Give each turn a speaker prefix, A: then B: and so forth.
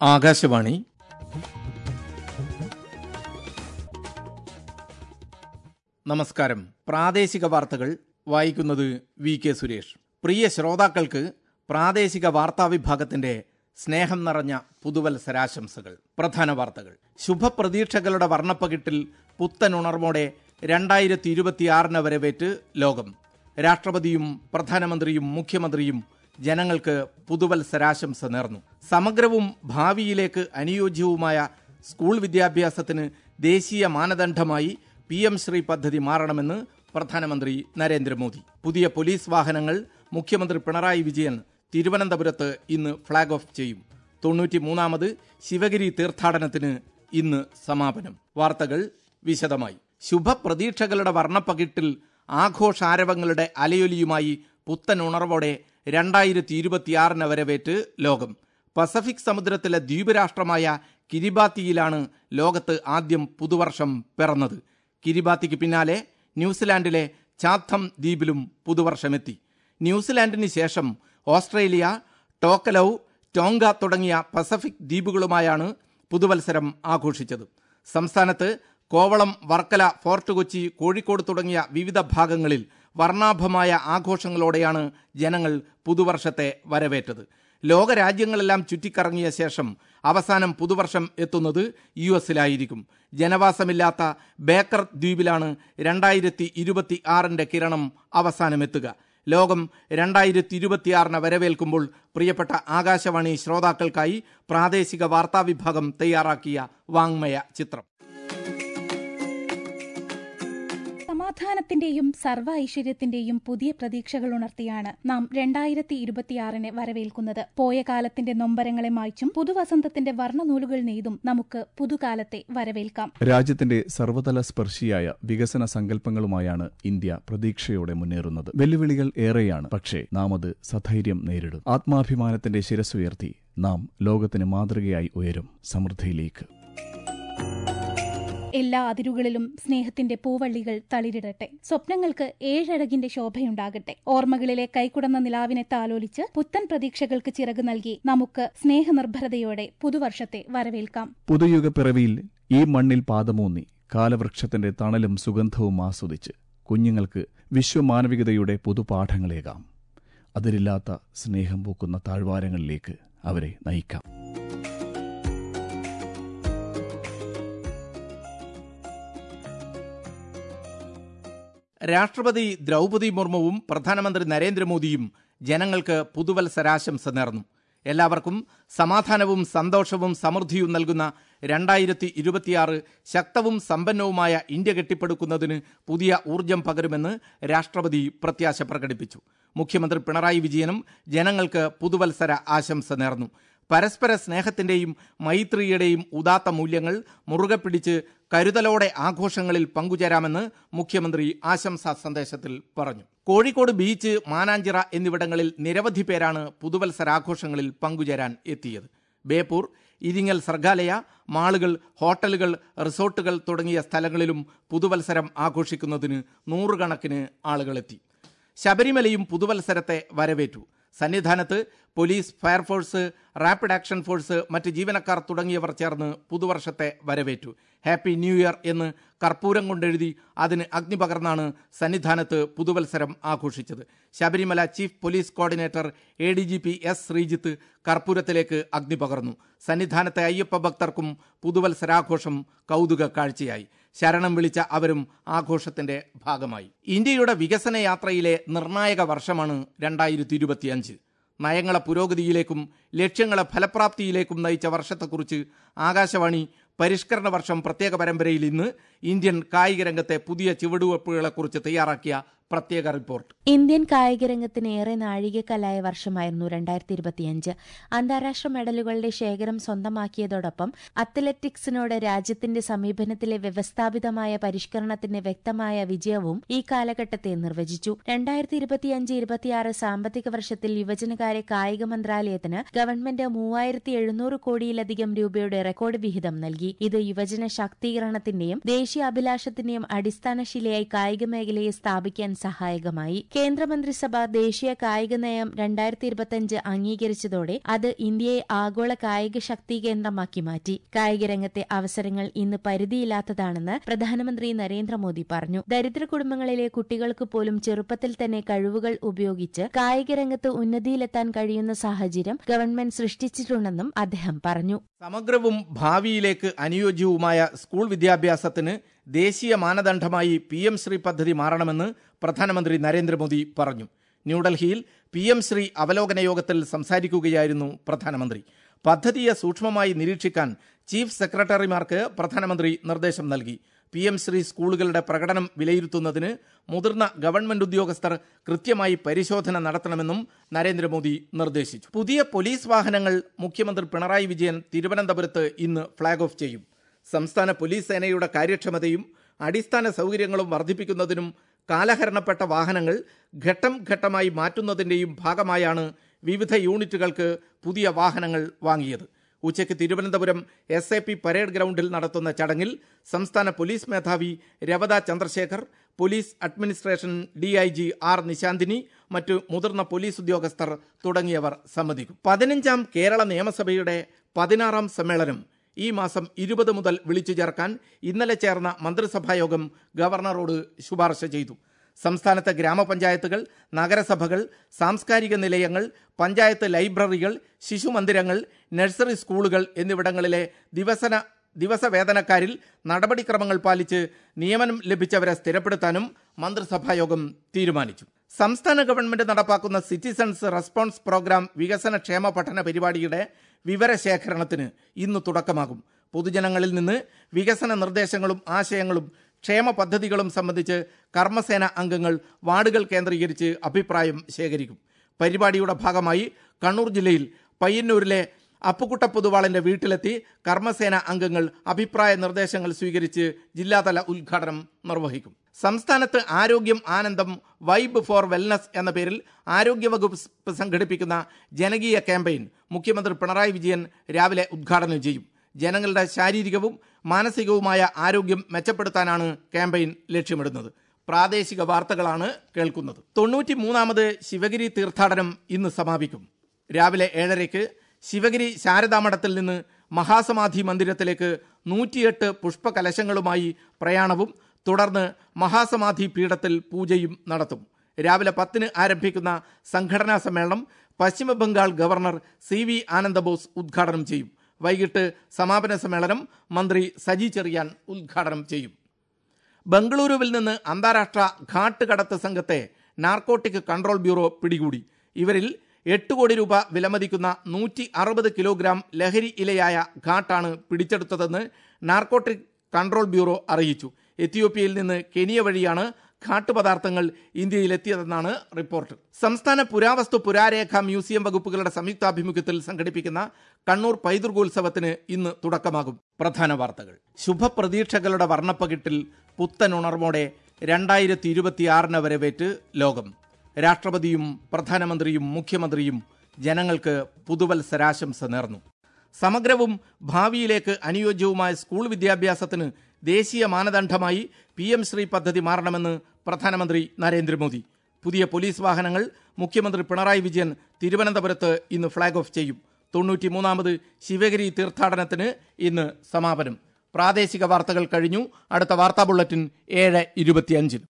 A: ആകാശവാണി നമസ്കാരം പ്രാദേശിക വാർത്തകൾ വായിക്കുന്നത് വി കെ സുരേഷ് പ്രിയ ശ്രോതാക്കൾക്ക് പ്രാദേശിക വാർത്താ വിഭാഗത്തിന്റെ സ്നേഹം നിറഞ്ഞ പുതുവത്സരാശംസകൾ പ്രധാന വാർത്തകൾ ശുഭപ്രതീക്ഷകളുടെ വർണ്ണപ്പകിട്ടിൽ പുത്തൻ ഉണർവോടെ രണ്ടായിരത്തി ഇരുപത്തിയാറിന് വരവേറ്റ് ലോകം രാഷ്ട്രപതിയും പ്രധാനമന്ത്രിയും മുഖ്യമന്ത്രിയും ജനങ്ങൾക്ക് പുതുവത്സരാശംസ നേർന്നു സമഗ്രവും ഭാവിയിലേക്ക് അനുയോജ്യവുമായ സ്കൂൾ വിദ്യാഭ്യാസത്തിന് ദേശീയ മാനദണ്ഡമായി പി എം ശ്രീ പദ്ധതി മാറണമെന്ന് പ്രധാനമന്ത്രി നരേന്ദ്രമോദി പുതിയ പോലീസ് വാഹനങ്ങൾ മുഖ്യമന്ത്രി പിണറായി വിജയൻ തിരുവനന്തപുരത്ത് ഇന്ന് ഫ്ളാഗ് ഓഫ് ചെയ്യും തൊണ്ണൂറ്റി മൂന്നാമത് ശിവഗിരി തീർത്ഥാടനത്തിന് ഇന്ന് സമാപനം വാർത്തകൾ വിശദമായി ശുഭപ്രതീക്ഷകളുടെ വർണ്ണപ്പകിട്ടിൽ ആഘോഷാരവങ്ങളുടെ അലയൊലിയുമായി പുത്തൻ ഉണർവോടെ രണ്ടായിരത്തി ഇരുപത്തിയാറിന് വരവേറ്റ് ലോകം പസഫിക് സമുദ്രത്തിലെ ദ്വീപ് രാഷ്ട്രമായ കിരിബാത്തിയിലാണ് ലോകത്ത് ആദ്യം പുതുവർഷം പിറന്നത് കിരിബാത്തിക്ക് പിന്നാലെ ന്യൂസിലാൻഡിലെ ചാത്തം ദ്വീപിലും പുതുവർഷമെത്തി ന്യൂസിലാൻഡിന് ശേഷം ഓസ്ട്രേലിയ ടോക്കലൌ ടോങ്ക തുടങ്ങിയ പസഫിക് ദ്വീപുകളുമായാണ് പുതുവത്സരം ആഘോഷിച്ചത് സംസ്ഥാനത്ത് കോവളം വർക്കല ഫോർട്ട് കൊച്ചി കോഴിക്കോട് തുടങ്ങിയ വിവിധ ഭാഗങ്ങളിൽ വർണ്ണാഭമായ ആഘോഷങ്ങളോടെയാണ് ജനങ്ങൾ പുതുവർഷത്തെ വരവേറ്റത് ലോകരാജ്യങ്ങളെല്ലാം ചുറ്റിക്കറങ്ങിയ ശേഷം അവസാനം പുതുവർഷം എത്തുന്നത് യു എസിലായിരിക്കും ജനവാസമില്ലാത്ത ബേക്കർ ദ്വീപിലാണ് രണ്ടായിരത്തി ഇരുപത്തി ആറിന്റെ കിരണം അവസാനമെത്തുക ലോകം രണ്ടായിരത്തി ഇരുപത്തിയാറിന് വരവേൽക്കുമ്പോൾ പ്രിയപ്പെട്ട ആകാശവാണി ശ്രോതാക്കൾക്കായി പ്രാദേശിക വാർത്താ വിഭാഗം തയ്യാറാക്കിയ വാങ്മയ ചിത്രം
B: സമാധാനത്തിന്റെയും സർവ്വ ഐശ്വര്യത്തിന്റെയും പുതിയ പ്രതീക്ഷകൾ ഉണർത്തിയാണ് നാം രണ്ടായിരത്തി ഇരുപത്തിയാറിനെ വരവേൽക്കുന്നത് പോയ കാലത്തിന്റെ നൊമ്പരങ്ങളെ മായ്ച്ചും പുതുവസന്തത്തിന്റെ വർണ്ണനൂലുകൾ നെയ്തും നമുക്ക് പുതുകാലത്തെ വരവേൽക്കാം
C: രാജ്യത്തിന്റെ സർവതല സ്പർശിയായ വികസന സങ്കല്പങ്ങളുമായാണ് ഇന്ത്യ പ്രതീക്ഷയോടെ മുന്നേറുന്നത് വെല്ലുവിളികൾ ഏറെയാണ് പക്ഷേ നാം അത് സധൈര്യം നേരിടും ആത്മാഭിമാനത്തിന്റെ ശിരസ്സുയർത്തി നാം ലോകത്തിന് മാതൃകയായി ഉയരും സമൃദ്ധിയിലേക്ക്
B: എല്ലാ അതിരുകളിലും സ്നേഹത്തിന്റെ പൂവള്ളികൾ തളിരിടട്ടെ സ്വപ്നങ്ങൾക്ക് ഏഴഴകിന്റെ ശോഭയുണ്ടാകട്ടെ ഓർമ്മകളിലെ കൈക്കുടന്ന നിലാവിനെ താലോലിച്ച് പുത്തൻ പ്രതീക്ഷകൾക്ക് ചിറക് നൽകി നമുക്ക് സ്നേഹനിർഭരതയോടെ പുതുവർഷത്തെ വരവേൽക്കാം
C: പുതുയുഗ പിറവിയിൽ ഈ മണ്ണിൽ പാദമൂന്നി കാലവൃക്ഷത്തിന്റെ തണലും സുഗന്ധവും ആസ്വദിച്ച് കുഞ്ഞുങ്ങൾക്ക് വിശ്വമാനവികതയുടെ പുതുപാഠങ്ങളേകാം അതിരില്ലാത്ത സ്നേഹം പൂക്കുന്ന താഴ്വാരങ്ങളിലേക്ക് അവരെ നയിക്കാം
A: രാഷ്ട്രപതി ദ്രൗപദി മുർമുവും പ്രധാനമന്ത്രി നരേന്ദ്രമോദിയും ജനങ്ങൾക്ക് പുതുവത്സരാശംസ നേർന്നു എല്ലാവർക്കും സമാധാനവും സന്തോഷവും സമൃദ്ധിയും നൽകുന്ന രണ്ടായിരത്തി ഇരുപത്തിയാറ് ശക്തവും സമ്പന്നവുമായ ഇന്ത്യ കെട്ടിപ്പടുക്കുന്നതിന് പുതിയ ഊർജം പകരുമെന്ന് രാഷ്ട്രപതി പ്രത്യാശ പ്രകടിപ്പിച്ചു മുഖ്യമന്ത്രി പിണറായി വിജയനും ജനങ്ങൾക്ക് പുതുവത്സര ആശംസ നേർന്നു പരസ്പര സ്നേഹത്തിന്റെയും മൈത്രിയുടെയും ഉദാത്ത മൂല്യങ്ങൾ മുറുകെ പിടിച്ച് കരുതലോടെ ആഘോഷങ്ങളിൽ പങ്കുചേരാമെന്ന് മുഖ്യമന്ത്രി ആശംസാ സന്ദേശത്തിൽ പറഞ്ഞു കോഴിക്കോട് ബീച്ച് മാനാഞ്ചിറ എന്നിവിടങ്ങളിൽ നിരവധി പേരാണ് പുതുവത്സരാഘോഷങ്ങളിൽ പങ്കുചേരാൻ എത്തിയത് ബേപ്പൂർ ഇരിങ്ങൽ സർഗാലയ മാളുകൾ ഹോട്ടലുകൾ റിസോർട്ടുകൾ തുടങ്ങിയ സ്ഥലങ്ങളിലും പുതുവത്സരം ആഘോഷിക്കുന്നതിന് നൂറുകണക്കിന് ആളുകളെത്തി ശബരിമലയും പുതുവത്സരത്തെ വരവേറ്റു സന്നിധാനത്ത് police fire force rapid action force മറ്റ് ജീവനക്കാർ തുടങ്ങിയവർ ചേർന്ന് പുതുവർഷത്തെ വരവേറ്റു ഹാപ്പി ന്യൂ ഇയർ എന്ന് കർപ്പൂരം കൊണ്ടെഴുതി അതിന് അഗ്നി പകർന്നാണ് സന്നിധാനത്ത് പുതുവത്സരം ആഘോഷിച്ചത് Sabarimala chief police coordinator A D G P S Sreejith കർപ്പൂരത്തിലേക്ക് അഗ്നി പകർന്നു സന്നിധാനത്തെ അയ്യപ്പ ഭക്തർക്കും പുതുവത്സരാഘോഷം കൗതുക കാഴ്ചയായി ശരണം വിളിച്ച അവരും ആഘോഷത്തിന്റെ ഭാഗമായി ഇന്ത്യയുടെ വികസന യാത്രയിലെ നിർണായക വർഷമാണ് രണ്ടായിരത്തി ഇരുപത്തിയഞ്ച് നയങ്ങളെ പുരോഗതിയിലേക്കും ലക്ഷ്യങ്ങളെ ഫലപ്രാപ്തിയിലേക്കും നയിച്ച വർഷത്തെക്കുറിച്ച് ആകാശവാണി പരിഷ്കരണ വർഷം പ്രത്യേക പരമ്പരയിൽ ഇന്ന് ഇന്ത്യൻ കായിക രംഗത്തെ പുതിയ ചുവടുവെപ്പുകളെക്കുറിച്ച് തയ്യാറാക്കിയ പ്രത്യേക റിപ്പോർട്ട്
D: ഇന്ത്യൻ കായിക രംഗത്തിന് ഏറെ നാഴികക്കല്ലായ വർഷമായിരുന്നു രണ്ടായിരത്തി ഇരുപത്തിയഞ്ച് അന്താരാഷ്ട്ര മെഡലുകളുടെ ശേഖരം സ്വന്തമാക്കിയതോടൊപ്പം അത്ലറ്റിക്സിനോട് രാജ്യത്തിന്റെ സമീപനത്തിലെ വ്യവസ്ഥാപിതമായ പരിഷ്കരണത്തിന്റെ വ്യക്തമായ വിജയവും ഈ കാലഘട്ടത്തെ നിർവചിച്ചു രണ്ടായിരത്തി ഇരുപത്തിയഞ്ച് ഇരുപത്തിയാറ് സാമ്പത്തിക വർഷത്തിൽ യുവജനകാര്യ കായിക മന്ത്രാലയത്തിന് ഗവൺമെന്റ് മൂവായിരത്തി എഴുന്നൂറ് കോടിയിലധികം രൂപയുടെ റെക്കോർഡ് വിഹിതം നൽകി ഇത് യുവജന ശാക്തീകരണത്തിന്റെയും ദേശീയ ദേശീയാഭിലാഷത്തിന്റെയും അടിസ്ഥാന ശിലയായി കായിക മേഖലയെ സ്ഥാപിക്കാൻ സഹായകമായി കേന്ദ്രമന്ത്രിസഭ ദേശീയ കായിക നയം രണ്ടായിരത്തി ഇരുപത്തിയഞ്ച് അംഗീകരിച്ചതോടെ അത് ഇന്ത്യയെ ആഗോള കായിക ശക്തി കേന്ദ്രമാക്കി മാറ്റി കായിക രംഗത്തെ അവസരങ്ങൾ ഇന്ന് പരിധിയില്ലാത്തതാണെന്ന് പ്രധാനമന്ത്രി നരേന്ദ്രമോദി പറഞ്ഞു ദരിദ്ര കുടുംബങ്ങളിലെ കുട്ടികൾക്ക് പോലും ചെറുപ്പത്തിൽ തന്നെ കഴിവുകൾ ഉപയോഗിച്ച് കായിക രംഗത്ത് ഉന്നതിയിലെത്താൻ കഴിയുന്ന സാഹചര്യം ഗവൺമെന്റ് സൃഷ്ടിച്ചിട്ടുണ്ടെന്നും അദ്ദേഹം പറഞ്ഞു
A: സമഗ്രവും ഭാവിയിലേക്ക് അനുയോജ്യവുമായ സ്കൂൾ വിദ്യാഭ്യാസത്തിന് ദേശീയ മാനദണ്ഡമായി പി എം ശ്രീ പദ്ധതി മാറണമെന്ന് പ്രധാനമന്ത്രി നരേന്ദ്രമോദി പറഞ്ഞു ന്യൂഡൽഹിയിൽ പി എം ശ്രീ അവലോകന യോഗത്തിൽ സംസാരിക്കുകയായിരുന്നു പ്രധാനമന്ത്രി പദ്ധതിയെ സൂക്ഷ്മമായി നിരീക്ഷിക്കാൻ ചീഫ് സെക്രട്ടറിമാർക്ക് പ്രധാനമന്ത്രി നിർദ്ദേശം നൽകി പി എം ശ്രീ സ്കൂളുകളുടെ പ്രകടനം വിലയിരുത്തുന്നതിന് മുതിർന്ന ഗവൺമെന്റ് ഉദ്യോഗസ്ഥർ കൃത്യമായി പരിശോധന നടത്തണമെന്നും നരേന്ദ്രമോദി നിർദ്ദേശിച്ചു പുതിയ പോലീസ് വാഹനങ്ങൾ മുഖ്യമന്ത്രി പിണറായി വിജയൻ തിരുവനന്തപുരത്ത് ഇന്ന് ഫ്ളാഗ് ഓഫ് ചെയ്യും സംസ്ഥാന പോലീസ് സേനയുടെ കാര്യക്ഷമതയും അടിസ്ഥാന സൗകര്യങ്ങളും വർദ്ധിപ്പിക്കുന്നതിനും കാലഹരണപ്പെട്ട വാഹനങ്ങൾ ഘട്ടം ഘട്ടമായി മാറ്റുന്നതിന്റെയും ഭാഗമായാണ് വിവിധ യൂണിറ്റുകൾക്ക് പുതിയ വാഹനങ്ങൾ വാങ്ങിയത് ഉച്ചയ്ക്ക് Thiruvananthapuram S A P parade ഗ്രൗണ്ടിൽ നടത്തുന്ന ചടങ്ങിൽ സംസ്ഥാന പോലീസ് മേധാവി Ravada Chandrasekhar police administration D I G R Nishanthini മറ്റു മുതിർന്ന പോലീസ് ഉദ്യോഗസ്ഥർ തുടങ്ങിയവർ സംബന്ധിക്കും പതിനഞ്ചാം കേരള നിയമസഭയുടെ പതിനാറാം സമ്മേളനം ഈ മാസം ഇരുപത് മുതൽ വിളിച്ചു ചേർക്കാൻ ഇന്നലെ ചേർന്ന മന്ത്രിസഭായോഗം ഗവർണറോട് ശുപാർശ ചെയ്തു സംസ്ഥാനത്തെ ഗ്രാമപഞ്ചായത്തുകൾ നഗരസഭകൾ സാംസ്കാരിക നിലയങ്ങൾ പഞ്ചായത്ത് ലൈബ്രറികൾ ശിശുമന്ദിരങ്ങൾ നഴ്സറി സ്കൂളുകൾ എന്നിവിടങ്ങളിലെ ദിവസന ദിവസവേതനക്കാരിൽ നടപടിക്രമങ്ങൾ പാലിച്ച് നിയമനം ലഭിച്ചവരെ സ്ഥിരപ്പെടുത്താനും മന്ത്രിസഭായോഗം തീരുമാനിച്ചു സംസ്ഥാന ഗവൺമെന്റ് നടപ്പാക്കുന്ന സിറ്റിസൺസ് റെസ്പോൺസ് പ്രോഗ്രാം വികസന ക്ഷേമ പഠന പരിപാടിയുടെ വിവരശേഖരണത്തിന് ഇന്ന് തുടക്കമാകും പൊതുജനങ്ങളിൽ നിന്ന് വികസന നിർദ്ദേശങ്ങളും ആശയങ്ങളും ക്ഷേമ പദ്ധതികളും സംബന്ധിച്ച് കർമ്മസേന അംഗങ്ങൾ വാർഡുകൾ കേന്ദ്രീകരിച്ച് അഭിപ്രായം ശേഖരിക്കും പരിപാടിയുടെ ഭാഗമായി കണ്ണൂർ ജില്ലയിൽ പയ്യന്നൂരിലെ അപ്പുക്കുട്ട പൊതുവാളിന്റെ വീട്ടിലെത്തി കർമ്മസേന അംഗങ്ങൾ അഭിപ്രായ നിർദ്ദേശങ്ങൾ സ്വീകരിച്ച് ജില്ലാതല ഉദ്ഘാടനം നിർവഹിക്കും സംസ്ഥാനത്ത് ആരോഗ്യം ആനന്ദം വൈബ് ഫോർ വെൽനസ് എന്ന പേരിൽ ആരോഗ്യവകുപ്പ് സംഘടിപ്പിക്കുന്ന ജനകീയ ക്യാമ്പയിൻ മുഖ്യമന്ത്രി പിണറായി വിജയൻ രാവിലെ ഉദ്ഘാടനം ചെയ്യും ജനങ്ങളുടെ ശാരീരികവും മാനസികവുമായ ആരോഗ്യം മെച്ചപ്പെടുത്താനാണ് ക്യാമ്പയിൻ ലക്ഷ്യമിടുന്നത് പ്രാദേശിക വാർത്തകളാണ് കേൾക്കുന്നത് തൊണ്ണൂറ്റി മൂന്നാമത് ശിവഗിരി തീർത്ഥാടനം ഇന്ന് സമാപിക്കും രാവിലെ ഏഴരയ്ക്ക് ശിവഗിരി ശാരദാമഠത്തിൽ നിന്ന് മഹാസമാധി മന്ദിരത്തിലേക്ക് നൂറ്റിയെട്ട് പുഷ്പകലശങ്ങളുമായി പ്രയാണവും തുടർന്ന് മഹാസമാധി പീഠത്തിൽ പൂജയും നടത്തും രാവിലെ പത്തിന് ആരംഭിക്കുന്ന സംഘടനാ സമ്മേളനം Paschimabangal governor C V Ananda Bose ഉദ്ഘാടനം ചെയ്യും വൈകിട്ട് സമാപന സമ്മേളനം മന്ത്രി സജി ചെറിയാൻ ഉദ്ഘാടനം ചെയ്യും ബംഗളൂരുവിൽ നിന്ന് അന്താരാഷ്ട്ര ഘാട്ട് കടത്ത് സംഘത്തെ നാർക്കോട്ടിക് കൺട്രോൾ ബ്യൂറോ പിടികൂടി ഇവരിൽ എട്ട് കോടി രൂപ വിലമതിക്കുന്ന നൂറ്റി അറുപത് കിലോഗ്രാം ലഹരി ഇലയായ ഘാട്ടാണ് പിടിച്ചെടുത്തതെന്ന് നാർക്കോട്ടിക് കൺട്രോൾ ബ്യൂറോ അറിയിച്ചു എത്യോപ്യയിൽ നിന്ന് കെനിയ വഴിയാണ് ഘാട്ടുപദാർത്ഥങ്ങൾ ഇന്ത്യയിലെത്തിയതെന്നാണ് റിപ്പോർട്ട് സംസ്ഥാന പുരാവസ്തു പുരാരേഖ മ്യൂസിയം വകുപ്പുകളുടെ സംയുക്താഭിമുഖ്യത്തിൽ സംഘടിപ്പിക്കുന്ന കണ്ണൂർ പൈതൃകോത്സവത്തിന് ഇന്ന് തുടക്കമാകും പ്രധാന വാർത്തകൾ ശുഭപ്രതീക്ഷകളുടെ വർണ്ണപ്പകിട്ടിൽ പുത്തൻ ഉണർവോടെ രണ്ടായിരത്തി ഇരുപത്തിയാറിന് വരവേറ്റ് ലോകം രാഷ്ട്രപതിയും പ്രധാനമന്ത്രിയും മുഖ്യമന്ത്രിയും ജനങ്ങൾക്ക് പുതുവത്സരാശംസ നേർന്നു സമഗ്രവും ഭാവിയിലേക്ക് അനുയോജ്യവുമായ സ്കൂൾ വിദ്യാഭ്യാസത്തിന് ദേശീയ മാനദണ്ഡമായി പി എം ശ്രീ പദ്ധതി മാറണമെന്ന് പ്രധാനമന്ത്രി നരേന്ദ്രമോദി പുതിയ പോലീസ് വാഹനങ്ങൾ മുഖ്യമന്ത്രി പിണറായി വിജയൻ തിരുവനന്തപുരത്ത് ഇന്ന് ഫ്ളാഗ് ഓഫ് ചെയ്യും തൊണ്ണൂറ്റിമൂന്നാമത് ശിവഗിരി തീർത്ഥാടനത്തിന് ഇന്ന് സമാപനം പ്രാദേശിക വാർത്തകൾ കഴിഞ്ഞു അടുത്ത വാർത്താ ബുള്ളറ്റിൻ ഏഴ് ഇരുപത്തിയഞ്ചിന്